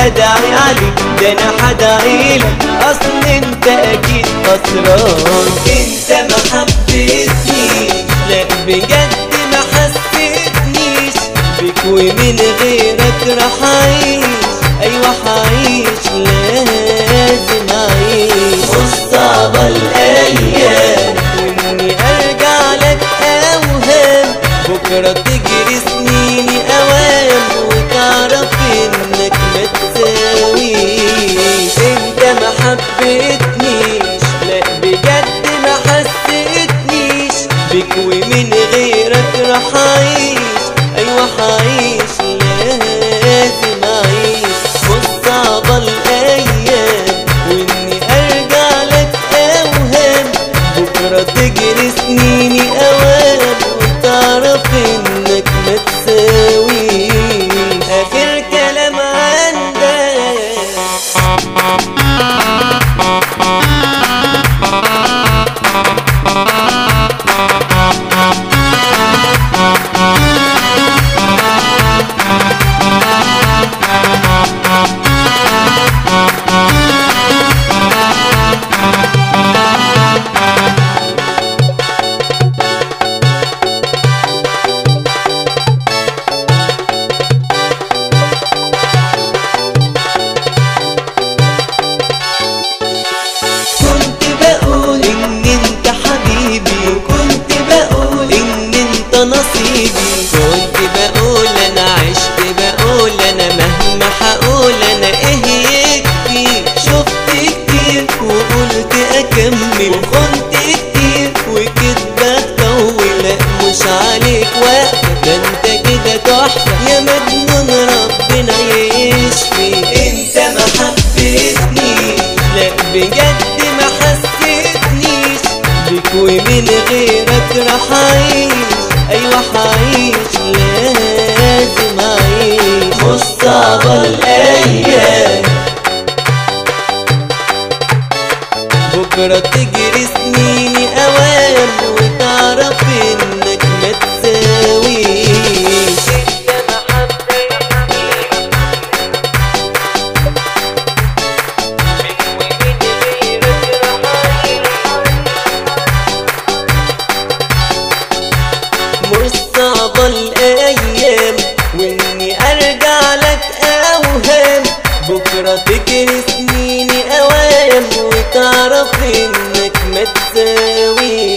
ادعي عليك ده انا حدعيلك اصل انت اكيد خسران انت ما حبيتنيش لا بجد ما حسيتنيش بيك ومن غيرك راح اعيش ايوه هعيش لازم اعيش مصطبة الايام واني ارجع لك اوهام بكرة تجري سنيني اوام وتعرف انك ما تساويش انت ما حبيتنيش لا بجد ما حسيتنيش بيك ومن غيرك راح اعيش ايوه هعيش لازم اعيش مصعبة الايام واني ارجع لك اوهام بكرة تجري سنيني اوام وتعرف انك ما تساويش اخر كلام عندك كنت بقول ان انت حبيبي وكنت بقول ان انت نصيبي كنت بقول انا عشت بقول انا مهما هقول انا ايه يكفي شفت كتير وقلت اكمل وخنت كتير وكدبك طول لا مش عليك وقت ده انت كده تحفة يا مجنون ربنا يشفي انت ما حبيتنيش لا بجد ما حسيتنيش بيك ومن غيرك راح اعيش ايوه هعيش لازم اعيش مصطبة الايام بكرة تجري سنيني اوام وتعرف انك ما تساويش انت ما مصعبة الأيام وإني أرجع لك أوهام بكرة تجري سنيني أوام وتعرف إنك ما تساويش